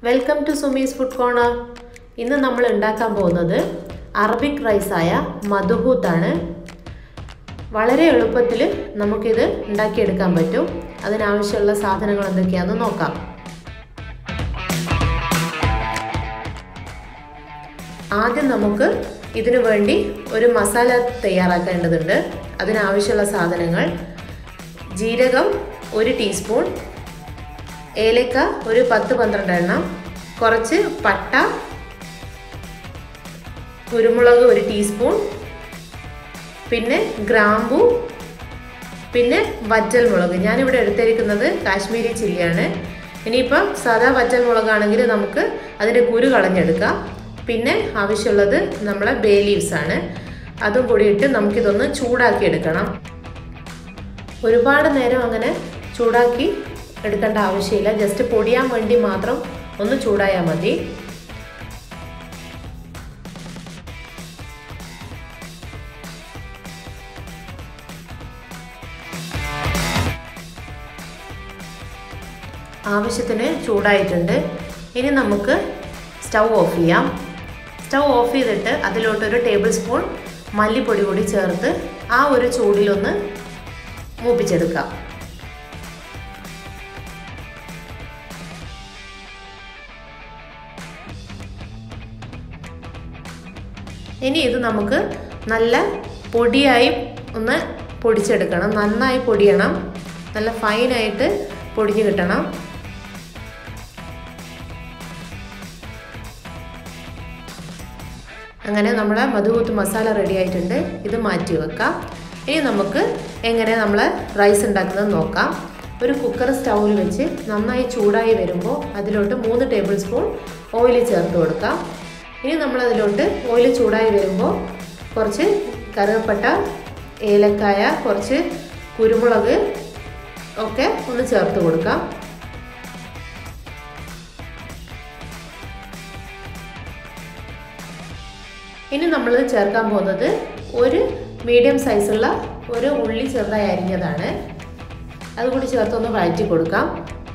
welcome to Sumi's food corner ഇന്ന് നമ്മൾ ഉണ്ടാക്കാൻ പോകുന്നത് അറബിക് റൈസായ മധുഹൂത്താണ് വളരെ എളുപ്പത്തിൽ നമുക്കിത് ഉണ്ടാക്കിയെടുക്കാൻ പറ്റും അതിനാവശ്യമുള്ള സാധനങ്ങൾ എന്തൊക്കെയാണെന്ന് നോക്കാം ആദ്യം നമുക്ക് ഇതിനു വേണ്ടി ഒരു മസാല തയ്യാറാക്കേണ്ടതുണ്ട് അതിനാവശ്യമുള്ള സാധനങ്ങൾ ജീരകം ഒരു ടീസ്പൂൺ ഏലക്ക ഒരു പത്ത് പന്ത്രണ്ട് എണ്ണം കുറച്ച് പട്ട കുരുമുളക് ഒരു ടീസ്പൂൺ പിന്നെ ഗ്രാമ്പു പിന്നെ വറ്റൽ മുളക് ഞാനിവിടെ എടുത്തിരിക്കുന്നത് കാശ്മീരി ചില്ലിയാണ് ഇനിയിപ്പം സാധാ വറ്റൽ മുളകാണെങ്കിൽ നമുക്ക് അതിൻ്റെ കുരു കളഞ്ഞെടുക്കാം പിന്നെ ആവശ്യമുള്ളത് നമ്മളെ ബേ ലീവ്സ് ആണ് അതും കൂടി ഇട്ട് നമുക്കിതൊന്ന് ചൂടാക്കി എടുക്കണം ഒരുപാട് നേരം അങ്ങനെ ചൂടാക്കി എടുക്കേണ്ട ആവശ്യമില്ല ജസ്റ്റ് പൊടിയാൻ വേണ്ടി മാത്രം ഒന്ന് ചൂടായാൽ മതി ആവശ്യത്തിന് ചൂടായിട്ടുണ്ട് ഇനി നമുക്ക് സ്റ്റൗ ഓഫ് ചെയ്യാം സ്റ്റൗ ഓഫ് ചെയ്തിട്ട് അതിലോട്ട് ഒരു ടേബിൾ സ്പൂൺ മല്ലിപ്പൊടി കൂടി ചേർത്ത് ആ ഒരു ചൂടിലൊന്ന് മൂപ്പിച്ചെടുക്കാം ഇനി ഇത് നമുക്ക് നല്ല പൊടിയായി ഒന്ന് പൊടിച്ചെടുക്കണം നന്നായി പൊടിയണം നല്ല ഫൈനായിട്ട് പൊടിഞ്ഞ് കിട്ടണം അങ്ങനെ നമ്മുടെ മധുകൂത്ത് മസാല റെഡി ആയിട്ടുണ്ട് ഇത് മാറ്റി വെക്കാം ഇനി നമുക്ക് എങ്ങനെ നമ്മൾ റൈസ് ഉണ്ടാക്കുന്നത് നോക്കാം ഒരു കുക്കർ സ്റ്റൗവിൽ വെച്ച് നന്നായി ചൂടായി വരുമ്പോൾ അതിലോട്ട് മൂന്ന് ടേബിൾ സ്പൂൺ ഓയിൽ ചേർത്ത് കൊടുക്കാം ഇനി നമ്മൾ അതിലോട്ട് ഓയിൽ ചൂടായി വരുമ്പോൾ കുറച്ച് കറുകപ്പട്ട ഏലക്കായ കുറച്ച് കുരുമുളക് ഒക്കെ ഒന്ന് ചേർത്ത് കൊടുക്കാം ഇനി നമ്മൾ ചേർക്കാൻ പോകുന്നത് ഒരു മീഡിയം സൈസുള്ള ഒരു ഉള്ളി ചെറുതായി അരിഞ്ഞതാണ് അതുകൂടി ചേർത്തൊന്ന് വഴറ്റി കൊടുക്കാം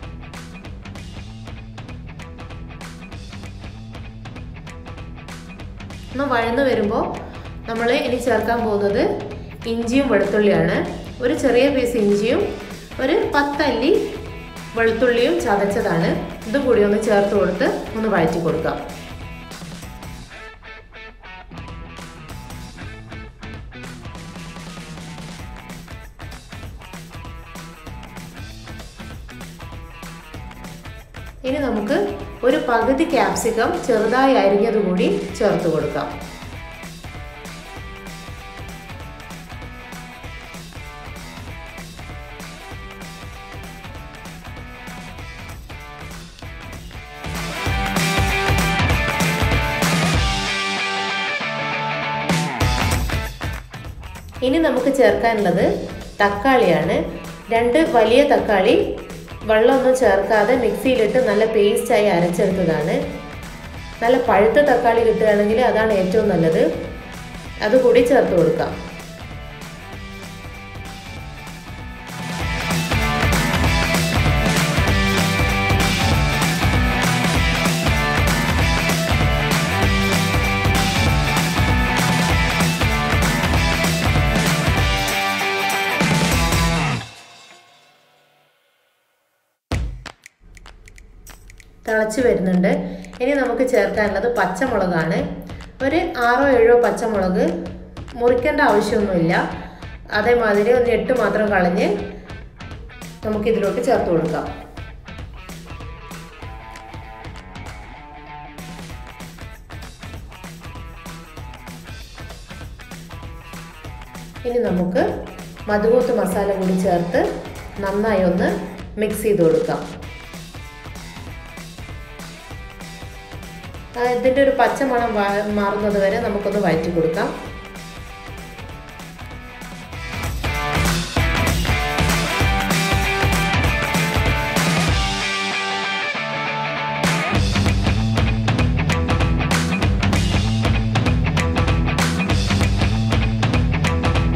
ഒന്ന് വഴന്ന് വരുമ്പോൾ നമ്മൾ ഇനി ചേർക്കാൻ പോകുന്നത് ഇഞ്ചിയും വെളുത്തുള്ളിയാണ് ഒരു ചെറിയ പീസ് ഇഞ്ചിയും ഒരു പത്തല്ലി വെളുത്തുള്ളിയും ചതച്ചതാണ് ഇതും കൂടി ഒന്ന് ചേർത്ത് കൊടുത്ത് ഒന്ന് വഴറ്റി കൊടുക്കാം ഇനി നമുക്ക് ഒരു പകുതി ക്യാപ്സിക്കം ചെറുതായി അരിഞ്ഞത് കൂടി ചേർത്ത് കൊടുക്കാം ഇനി നമുക്ക് ചേർക്കാനുള്ളത് തക്കാളിയാണ് രണ്ട് വലിയ തക്കാളി വെള്ളമൊന്നും ചേർക്കാതെ മിക്സിയിലിട്ട് നല്ല പേസ്റ്റായി അരച്ചെടുത്തതാണ് നല്ല പഴുത്ത തക്കാളി കിട്ടുകയാണെങ്കിൽ അതാണ് ഏറ്റവും നല്ലത് അതുകൂടി ചേർത്ത് കൊടുക്കാം തിളച്ച് വരുന്നുണ്ട് ഇനി നമുക്ക് ചേർക്കാനുള്ളത് പച്ചമുളകാണ് ഒരു ആറോ ഏഴോ പച്ചമുളക് മുറിക്കേണ്ട ആവശ്യമൊന്നുമില്ല അതേമാതിരി ഒന്ന് എട്ട് മാത്രം കളഞ്ഞ് നമുക്കിതിലോട്ട് ചേർത്ത് കൊടുക്കാം ഇനി നമുക്ക് മധുകൂത്ത് മസാല കൂടി ചേർത്ത് നന്നായി ഒന്ന് മിക്സ് ചെയ്ത് കൊടുക്കാം ഇതിൻ്റെ ഒരു പച്ചമണം മാറുന്നത് വരെ നമുക്കൊന്ന് വഴറ്റി കൊടുക്കാം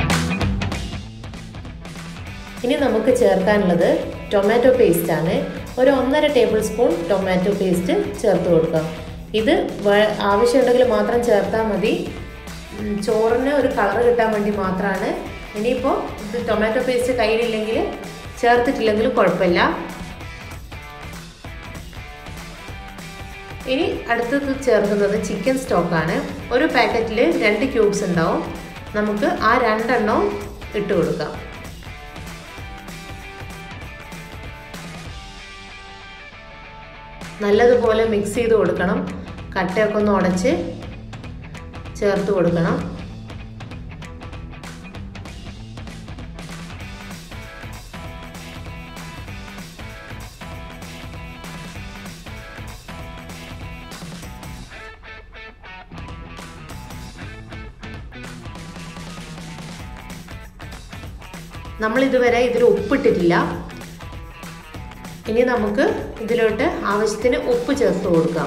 ഇനി നമുക്ക് ചേർക്കാനുള്ളത് ടൊമാറ്റോ പേസ്റ്റ് ആണ് ഒരു ഒന്നര ടേബിൾ സ്പൂൺ ടൊമാറ്റോ പേസ്റ്റ് ചേർത്ത് കൊടുക്കാം ഇത് വ- ആവശ്യമുണ്ടെങ്കിൽ മാത്രം ചേർത്താൽ മതി ഉം, ചോറിന് ഒരു കളർ കിട്ടാൻ വേണ്ടി മാത്രമാണ് ഇനിയിപ്പോൾ ഇത് ടൊമാറ്റോ പേസ്റ്റ് കയ്യിലില്ലെങ്കിൽ ചേർത്തിട്ടില്ലെങ്കിലും കുഴപ്പമില്ല ഇനി അടുത്തത് ചേർക്കുന്നത് ചിക്കൻ സ്റ്റോക്കാണ് ഒരു പാക്കറ്റിൽ രണ്ട് ക്യൂബ്സ് ഉണ്ടാവും നമുക്ക് ആ രണ്ടെണ്ണവും ഇട്ട് കൊടുക്കാം നല്ലതുപോലെ മിക്സ് ചെയ്ത് കൊടുക്കണം കട്ടയൊക്കെ ഒന്ന് ഉടച്ച് ചേർത്ത് കൊടുക്കണം നമ്മൾ ഇതുവരെ ഇതിൽ ഉപ്പിട്ടിട്ടില്ല ഇനി നമുക്ക് ഇതിലോട്ട് ആവശ്യത്തിന് ഉപ്പ് ചേർത്ത് കൊടുക്കാം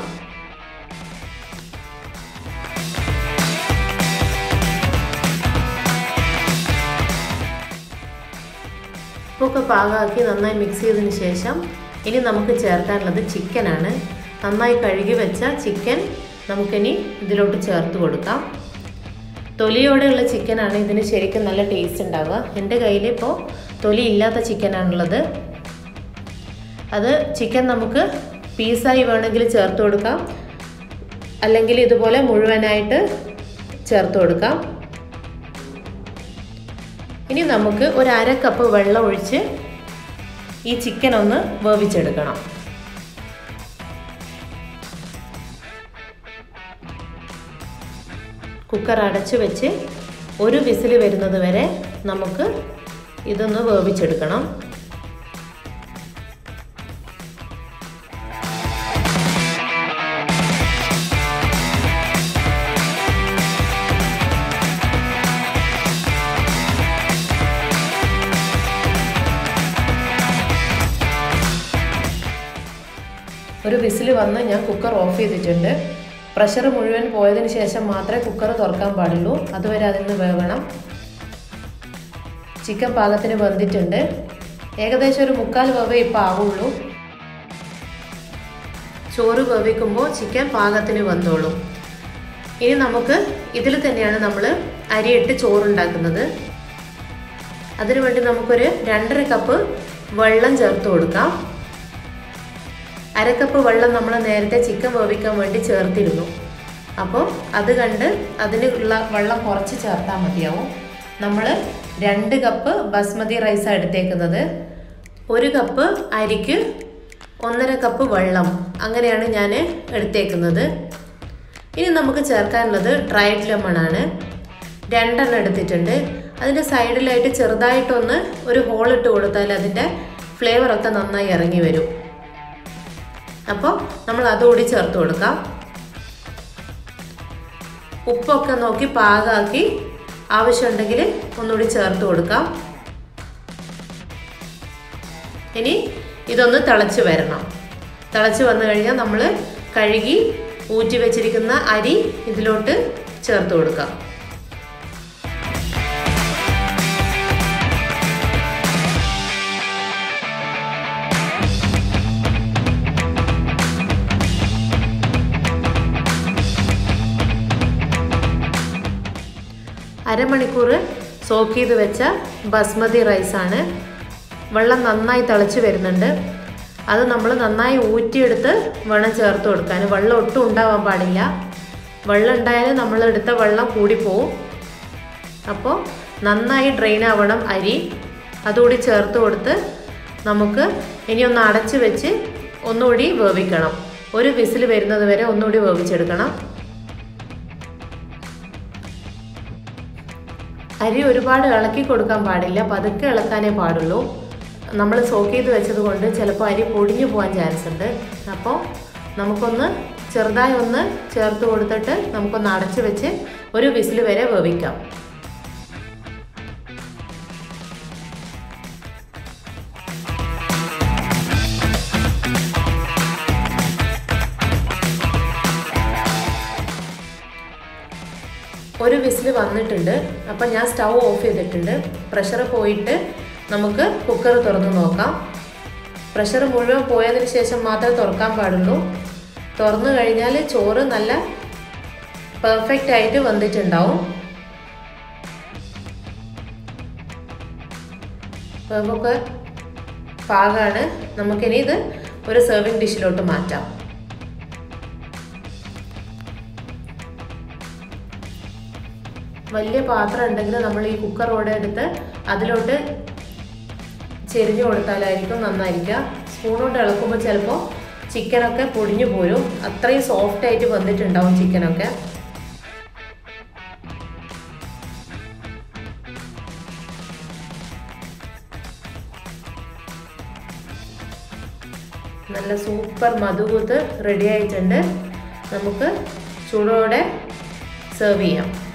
ഉപ്പൊക്കെ പാകമാക്കി നന്നായി മിക്സ് ചെയ്തതിന് ശേഷം ഇനി നമുക്ക് ചേർക്കാനുള്ളത് ചിക്കനാണ് നന്നായി കഴുകി വെച്ച ചിക്കൻ നമുക്കിനി ഇതിലോട്ട് ചേർത്ത് കൊടുക്കാം തൊലിയോടെയുള്ള ചിക്കനാണ് ഇതിന് ശരിക്കും നല്ല ടേസ്റ്റ് ഉണ്ടാവുക എൻ്റെ കയ്യിൽ ഇപ്പോൾ തൊലി ഇല്ലാത്ത ചിക്കനാണുള്ളത് അത് ചിക്കൻ നമുക്ക് പീസായി വേണമെങ്കിൽ ചേർത്ത് കൊടുക്കാം അല്ലെങ്കിൽ ഇതുപോലെ മുഴുവനായിട്ട് ചേർത്ത് കൊടുക്കാം ഇനി നമുക്ക് ഒരു അര കപ്പ് വെള്ളം ഒഴിച്ച് ഈ ചിക്കൻ ഒന്ന് വേവിച്ചെടുക്കണം കുക്കർ അടച്ചു വെച്ച് ഒരു വിസിൽ വരുന്നത് വരെ നമുക്ക് ഇതൊന്ന് വേവിച്ചെടുക്കണം ഒരു വിസിൽ വന്ന് ഞാൻ കുക്കർ ഓഫ് ചെയ്തിട്ടുണ്ട് പ്രഷർ മുഴുവൻ പോയതിന് ശേഷം മാത്രമേ കുക്കർ തുറക്കാൻ പാടുള്ളൂ അതുവരെ അതിന് വേവണം ചിക്കൻ പാകത്തിന് വെന്തിട്ടുണ്ട് ഏകദേശം ഒരു മുക്കാൽ വേവേ ഇപ്പോൾ ആവുള്ളൂ ചോറ് വേവിക്കുമ്പോൾ ചിക്കൻ പാകത്തിന് വെന്തോളും ഇനി നമുക്ക് ഇതിൽ തന്നെയാണ് നമ്മൾ അരിയിട്ട് ചോറുണ്ടാക്കുന്നത് അതിനുവേണ്ടി നമുക്കൊരു രണ്ടര കപ്പ് വെള്ളം ചേർത്ത് കൊടുക്കാം അരക്കപ്പ് വെള്ളം നമ്മൾ നേരത്തെ ചിക്കൻ വേവിക്കാൻ വേണ്ടി ചേർത്തിരുന്നു അപ്പോൾ അത് കണ്ട് അതിനുള്ള വെള്ളം കുറച്ച് ചേർത്താൽ മതിയാവും നമ്മൾ രണ്ട് കപ്പ് ബസ്മതി റൈസാണ് എടുത്തേക്കുന്നത് ഒരു കപ്പ് അരിക്ക് ഒന്നര കപ്പ് വെള്ളം അങ്ങനെയാണ് ഞാൻ എടുത്തേക്കുന്നത് ഇനി നമുക്ക് ചേർക്കാനുള്ളത് ഡ്രൈഡ് ലെമൺ ആണ് രണ്ടെണ്ണം എടുത്തിട്ടുണ്ട് അതിൻ്റെ സൈഡിലായിട്ട് ചെറുതായിട്ടൊന്ന് ഒരു ഹോൾ ഇട്ട് കൊടുത്താൽ അതിൻ്റെ ഫ്ലേവറൊക്കെ നന്നായി ഇറങ്ങി വരും അപ്പോൾ നമ്മൾ അതുകൂടി ചേർത്ത് കൊടുക്കാം ഉപ്പൊക്കെ നോക്കി പാകമാക്കി ആവശ്യമുണ്ടെങ്കിൽ ഒന്നുകൂടി ചേർത്ത് കൊടുക്കാം ഇനി ഇതൊന്ന് തിളച്ച് വരണം തിളച്ച് വന്നു കഴിഞ്ഞാൽ നമ്മൾ കഴുകി ഊറ്റി വെച്ചിരിക്കുന്ന അരി ഇതിലോട്ട് ചേർത്ത് കൊടുക്കാം അരമണിക്കൂർ സോക്ക് ചെയ്ത് വെച്ച ബസ്മതി റൈസാണ് വെള്ളം നന്നായി തിളച്ച് വരുന്നുണ്ട് അത് നമ്മൾ നന്നായി ഊറ്റിയെടുത്ത് വേണം ചേർത്ത് കൊടുക്കാൻ വെള്ളം ഒട്ടും ഉണ്ടാവാൻ പാടില്ല വെള്ളം ഉണ്ടായാൽ നമ്മൾ എടുത്ത വെള്ളം കൂടിപ്പോവും അപ്പോൾ നന്നായി ഡ്രെയിൻ ആവണം അരി അതുകൂടി ചേർത്ത് കൊടുത്ത് നമുക്ക് ഇനി ഒന്ന് അടച്ച് വെച്ച് ഒന്നുകൂടി വേവിക്കണം ഒരു വിസിൽ വരുന്നത് വരെ ഒന്നുകൂടി വേവിച്ചെടുക്കണം അരി ഒരുപാട് ഇളക്കി കൊടുക്കാൻ പാടില്ല പതുക്കെ ഇളക്കാനേ പാടുള്ളൂ നമ്മൾ സോക്ക് ചെയ്ത് വെച്ചത് കൊണ്ട് ചിലപ്പോൾ അരി പൊടിഞ്ഞു പോകാൻ ചാൻസ് ഉണ്ട് അപ്പോൾ നമുക്കൊന്ന് ചെറുതായി ഒന്ന് ചേർത്ത് കൊടുത്തിട്ട് നമുക്കൊന്ന് അടച്ച് വെച്ച് ഒരു വിസിൽ വരെ വേവിക്കാം ഒരു വിസിൽ വന്നിട്ടുണ്ട് അപ്പം ഞാൻ സ്റ്റൗ ഓഫ് ചെയ്തിട്ടുണ്ട് പ്രഷർ പോയിട്ട് നമുക്ക് കുക്കർ തുറന്ന് നോക്കാം പ്രഷർ മുഴുവൻ പോയതിന് ശേഷം മാത്രമേ തുറക്കാൻ പാടുള്ളൂ തുറന്നു കഴിഞ്ഞാൽ ചോറ് നല്ല പെർഫെക്റ്റ് ആയിട്ട് വന്നിട്ടുണ്ടാവും വേവൊക്കെ പാകമാണ് നമുക്കിനി ഇത് ഒരു സെർവിങ് ഡിഷിലോട്ട് മാറ്റാം വലിയ പാത്രം ഉണ്ടെങ്കിൽ നമ്മൾ ഈ കുക്കറോടെ എടുത്ത് അതിലോട്ട് ചെരിഞ്ഞു കൊടുത്താലായിരിക്കും നന്നായിരിക്കുക സ്പൂൺ കൊണ്ട് ഇളക്കുമ്പോൾ ചിലപ്പോൾ ചിക്കനൊക്കെ പൊടിഞ്ഞു പോരും അത്രയും സോഫ്റ്റ് ആയിട്ട് വന്നിട്ടുണ്ടാവും ചിക്കനൊക്കെ നല്ല സൂപ്പർ മധുകൂത്ത് റെഡി ആയിട്ടുണ്ട് നമുക്ക് ചൂടോടെ സെർവ് ചെയ്യാം